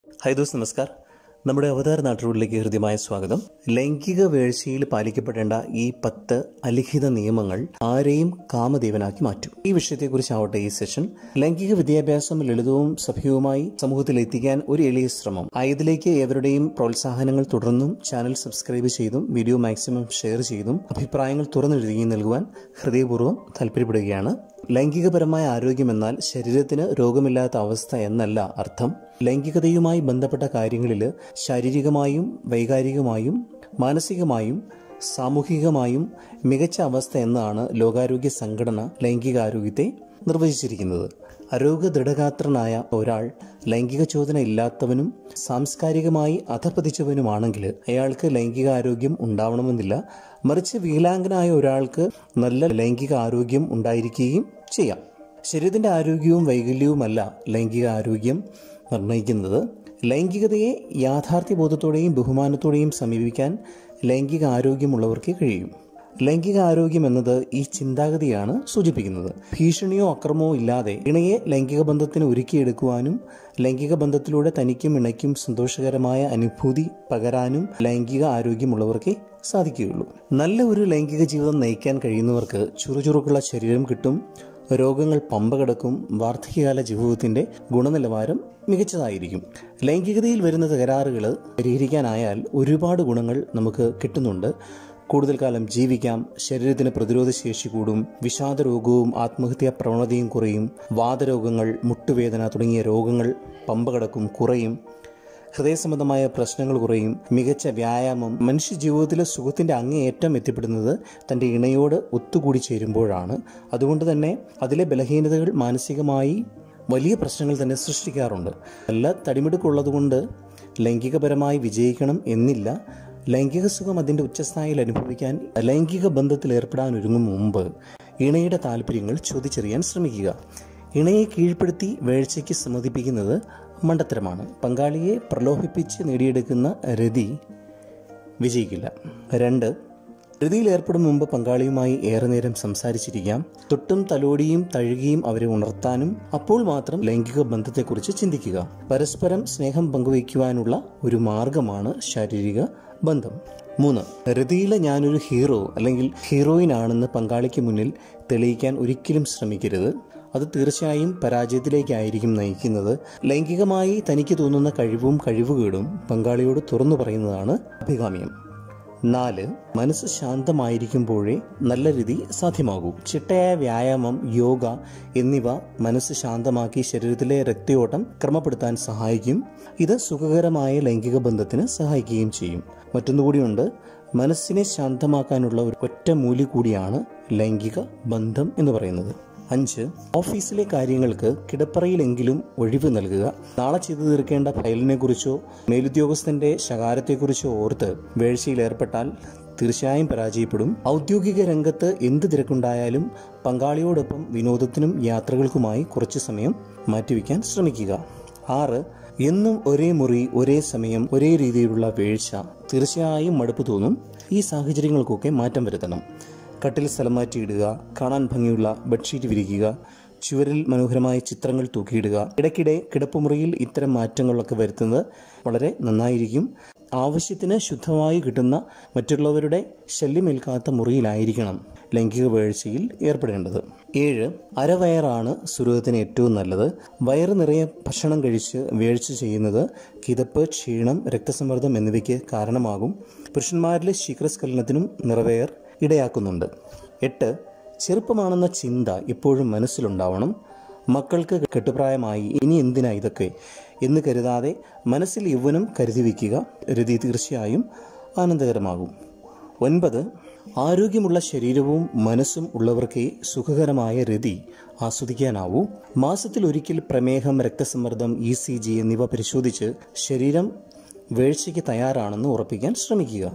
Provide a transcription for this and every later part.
high those നമസ്കാർ നമ്മുടെ അവതാര നാട്ടുകളിലേക്ക് ഹൃദ്യമായ സ്വാഗതം ലൈംഗിക വീഴ്ചയിൽ പാലിക്കപ്പെടേണ്ട ഈ പത്ത് അലിഖിത നിയമങ്ങൾ ആരെയും കാമദേവനാക്കി മാറ്റും ഈ വിഷയത്തെക്കുറിച്ചാവട്ടെ ഈ സെഷൻ ലൈംഗിക വിദ്യാഭ്യാസം ലളിതവും സഭ്യവുമായി സമൂഹത്തിൽ എത്തിക്കാൻ ഒരു എളിയ ശ്രമം ആയതിലേക്ക് ഏവരുടെയും പ്രോത്സാഹനങ്ങൾ തുടർന്നും ചാനൽ സബ്സ്ക്രൈബ് ചെയ്തും വീഡിയോ മാക്സിമം ഷെയർ ചെയ്തും അഭിപ്രായങ്ങൾ തുറന്നെഴുതുകയും നൽകുവാൻ ഹൃദയപൂർവ്വം താല്പര്യപ്പെടുകയാണ് ലൈംഗികപരമായ ആരോഗ്യം എന്നാൽ ശരീരത്തിന് രോഗമില്ലാത്ത അവസ്ഥ എന്നല്ല അർത്ഥം ലൈംഗികതയുമായി ബന്ധപ്പെട്ട കാര്യങ്ങളിൽ ശാരീരികമായും വൈകാരികമായും മാനസികമായും സാമൂഹികമായും മികച്ച അവസ്ഥ എന്നാണ് ലോകാരോഗ്യ സംഘടന ലൈംഗികാരോഗ്യത്തെ നിർവചിച്ചിരിക്കുന്നത് അരോഗ ദൃഢഗാത്രനായ ഒരാൾ ലൈംഗിക ചോദന ഇല്ലാത്തവനും സാംസ്കാരികമായി അധപ്പതിച്ചവനുമാണെങ്കിൽ അയാൾക്ക് ലൈംഗിക ആരോഗ്യം ഉണ്ടാവണമെന്നില്ല മറിച്ച് വികലാംഗനായ ഒരാൾക്ക് നല്ല ലൈംഗിക ആരോഗ്യം ഉണ്ടായിരിക്കുകയും ചെയ്യാം ശരീരത്തിന്റെ ആരോഗ്യവും വൈകല്യവുമല്ല ലൈംഗിക ആരോഗ്യം നിർണ്ണയിക്കുന്നത് ലൈംഗികതയെ യാഥാർത്ഥ്യബോധത്തോടെയും ബഹുമാനത്തോടെയും സമീപിക്കാൻ ലൈംഗിക ആരോഗ്യമുള്ളവർക്ക് കഴിയും ലൈംഗിക ആരോഗ്യം എന്നത് ഈ ചിന്താഗതിയാണ് സൂചിപ്പിക്കുന്നത് ഭീഷണിയോ അക്രമമോ ഇല്ലാതെ ഇണയെ ലൈംഗിക ബന്ധത്തിന് ഒരുക്കിയെടുക്കുവാനും ലൈംഗിക ബന്ധത്തിലൂടെ തനിക്കും ഇണയ്ക്കും സന്തോഷകരമായ അനുഭൂതി പകരാനും ലൈംഗിക ആരോഗ്യമുള്ളവർക്കേ സാധിക്കുകയുള്ളൂ നല്ല ഒരു ലൈംഗിക ജീവിതം നയിക്കാൻ കഴിയുന്നവർക്ക് ചുറുചുറുക്കുള്ള ശരീരം കിട്ടും രോഗങ്ങൾ പമ്പ കിടക്കും വാർദ്ധക്യകാല ജീവിതത്തിന്റെ ഗുണനിലവാരം മികച്ചതായിരിക്കും ലൈംഗികതയിൽ വരുന്ന തകരാറുകൾ പരിഹരിക്കാനായാൽ ഒരുപാട് ഗുണങ്ങൾ നമുക്ക് കിട്ടുന്നുണ്ട് കൂടുതൽ കാലം ജീവിക്കാം ശരീരത്തിന് പ്രതിരോധ ശേഷി കൂടും വിഷാദ രോഗവും ആത്മഹത്യാ പ്രവണതയും കുറയും വാതരോഗങ്ങൾ മുട്ടുവേദന തുടങ്ങിയ രോഗങ്ങൾ പമ്പ കിടക്കും കുറയും ഹൃദയ സംബന്ധമായ പ്രശ്നങ്ങൾ കുറയും മികച്ച വ്യായാമം മനുഷ്യ ജീവിതത്തിലെ സുഖത്തിന്റെ അങ്ങേയറ്റം എത്തിപ്പെടുന്നത് തന്റെ ഇണയോട് ഒത്തുകൂടി ചേരുമ്പോഴാണ് അതുകൊണ്ട് തന്നെ അതിലെ ബലഹീനതകൾ മാനസികമായി വലിയ പ്രശ്നങ്ങൾ തന്നെ സൃഷ്ടിക്കാറുണ്ട് നല്ല തടിമിടുക്കുള്ളതുകൊണ്ട് ലൈംഗികപരമായി വിജയിക്കണം എന്നില്ല ലൈംഗിക സുഖം അതിൻ്റെ ഉച്ചസ്ഥായിയിൽ അനുഭവിക്കാൻ ലൈംഗിക ബന്ധത്തിൽ ഏർപ്പെടാൻ ഒരുങ്ങും മുമ്പ് ഇണയുടെ താല്പര്യങ്ങൾ ചോദിച്ചറിയാൻ ശ്രമിക്കുക ഇണയെ കീഴ്പ്പെടുത്തി വേഴ്ചയ്ക്ക് സമ്മതിപ്പിക്കുന്നത് മണ്ടത്തരമാണ് പങ്കാളിയെ പ്രലോഭിപ്പിച്ച് നേടിയെടുക്കുന്ന രതി വിജയിക്കില്ല രണ്ട് രതിയിൽ ഏർപ്പെടും മുമ്പ് പങ്കാളിയുമായി ഏറെ നേരം സംസാരിച്ചിരിക്കാം തൊട്ടും തലോടിയും തഴുകിയും അവരെ ഉണർത്താനും അപ്പോൾ മാത്രം ലൈംഗിക ബന്ധത്തെക്കുറിച്ച് ചിന്തിക്കുക പരസ്പരം സ്നേഹം പങ്കുവയ്ക്കുവാനുള്ള ഒരു മാർഗമാണ് ശാരീരിക ബന്ധം മൂന്ന് രതിയിലെ ഞാനൊരു ഹീറോ അല്ലെങ്കിൽ ഹീറോയിൻ ആണെന്ന് പങ്കാളിക്ക് മുന്നിൽ തെളിയിക്കാൻ ഒരിക്കലും ശ്രമിക്കരുത് അത് തീർച്ചയായും പരാജയത്തിലേക്കായിരിക്കും നയിക്കുന്നത് ലൈംഗികമായി തനിക്ക് തോന്നുന്ന കഴിവും കഴിവുകേടും പങ്കാളിയോട് തുറന്നു പറയുന്നതാണ് അഭികാമ്യം നാല് മനസ്സ് ശാന്തമായിരിക്കുമ്പോഴേ നല്ല രീതി സാധ്യമാകൂ ചിട്ടയായ വ്യായാമം യോഗ എന്നിവ മനസ്സ് ശാന്തമാക്കി ശരീരത്തിലെ രക്തയോട്ടം ക്രമപ്പെടുത്താൻ സഹായിക്കും ഇത് സുഖകരമായ ലൈംഗിക ബന്ധത്തിന് സഹായിക്കുകയും ചെയ്യും മറ്റൊന്നുകൂടിയുണ്ട് മനസ്സിനെ ശാന്തമാക്കാനുള്ള ഒരു ഒറ്റ മൂലി കൂടിയാണ് ലൈംഗിക ബന്ധം എന്ന് പറയുന്നത് അഞ്ച് ഓഫീസിലെ കാര്യങ്ങൾക്ക് കിടപ്പറയിലെങ്കിലും ഒഴിവ് നൽകുക നാളെ ചെയ്തു തീർക്കേണ്ട ഫയലിനെ കുറിച്ചോ മേലുദ്യോഗസ്ഥന്റെ ശകാരത്തെക്കുറിച്ചോ ഓർത്ത് വേഴ്ചയിൽ ഏർപ്പെട്ടാൽ തീർച്ചയായും പരാജയപ്പെടും ഔദ്യോഗിക രംഗത്ത് എന്ത് തിരക്കുണ്ടായാലും പങ്കാളിയോടൊപ്പം വിനോദത്തിനും യാത്രകൾക്കുമായി കുറച്ചു സമയം മാറ്റിവെക്കാൻ ശ്രമിക്കുക ആറ് എന്നും ഒരേ മുറി ഒരേ സമയം ഒരേ രീതിയിലുള്ള വീഴ്ച തീർച്ചയായും മടുപ്പ് തോന്നും ഈ സാഹചര്യങ്ങൾക്കൊക്കെ മാറ്റം വരുത്തണം കട്ടിൽ സ്ഥലം മാറ്റിയിടുക കാണാൻ ഭംഗിയുള്ള ബെഡ്ഷീറ്റ് വിരിക്കുക ചുവരിൽ മനോഹരമായ ചിത്രങ്ങൾ തൂക്കിയിടുക ഇടയ്ക്കിടെ കിടപ്പുമുറിയിൽ ഇത്തരം മാറ്റങ്ങളൊക്കെ വരുത്തുന്നത് വളരെ നന്നായിരിക്കും ആവശ്യത്തിന് ശുദ്ധമായി കിട്ടുന്ന മറ്റുള്ളവരുടെ ശല്യമേൽക്കാത്ത മുറിയിലായിരിക്കണം ലൈംഗിക വീഴ്ചയിൽ ഏർപ്പെടേണ്ടത് ഏഴ് അരവയറാണ് സുരതത്തിന് ഏറ്റവും നല്ലത് വയറ് നിറയെ ഭക്ഷണം കഴിച്ച് വീഴ്ച ചെയ്യുന്നത് കിതപ്പ് ക്ഷീണം രക്തസമ്മർദ്ദം എന്നിവയ്ക്ക് കാരണമാകും പുരുഷന്മാരിലെ ശീഘ്രസ്ഖലനത്തിനും നിറവയർ ഇടയാക്കുന്നുണ്ട് എട്ട് ചെറുപ്പമാണെന്ന ചിന്ത എപ്പോഴും മനസ്സിലുണ്ടാവണം മക്കൾക്ക് കെട്ടുപ്രായമായി ഇനി എന്തിനാ ഇതൊക്കെ എന്ന് കരുതാതെ മനസ്സിൽ യൗവനം കരുതി വയ്ക്കുക രതി തീർച്ചയായും ആനന്ദകരമാകും ഒൻപത് ആരോഗ്യമുള്ള ശരീരവും മനസ്സും ഉള്ളവർക്കേ സുഖകരമായ രതി ആസ്വദിക്കാനാവൂ മാസത്തിൽ ഒരിക്കൽ പ്രമേഹം രക്തസമ്മർദ്ദം ഇ സി ജി എന്നിവ പരിശോധിച്ച് ശരീരം വീഴ്ചയ്ക്ക് തയ്യാറാണെന്ന് ഉറപ്പിക്കാൻ ശ്രമിക്കുക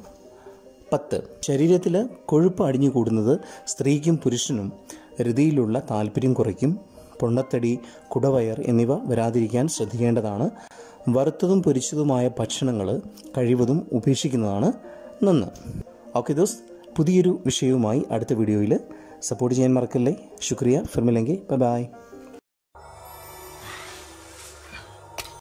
പത്ത് ശരീരത്തിൽ കൊഴുപ്പ് അടിഞ്ഞുകൂടുന്നത് സ്ത്രീക്കും പുരുഷനും രതിയിലുള്ള താല്പര്യം കുറയ്ക്കും പൊണ്ണത്തടി കുടവയർ എന്നിവ വരാതിരിക്കാൻ ശ്രദ്ധിക്കേണ്ടതാണ് വറുത്തതും പൊരിച്ചതുമായ ഭക്ഷണങ്ങൾ കഴിവതും ഉപേക്ഷിക്കുന്നതാണ് നന്ന് ഓക്കെ ദോസ് പുതിയൊരു വിഷയവുമായി അടുത്ത വീഡിയോയിൽ സപ്പോർട്ട് ചെയ്യാൻ മറക്കല്ലേ ശുക്രിയ ഫിർമിലെങ്കിൽ ബൈ ബൈ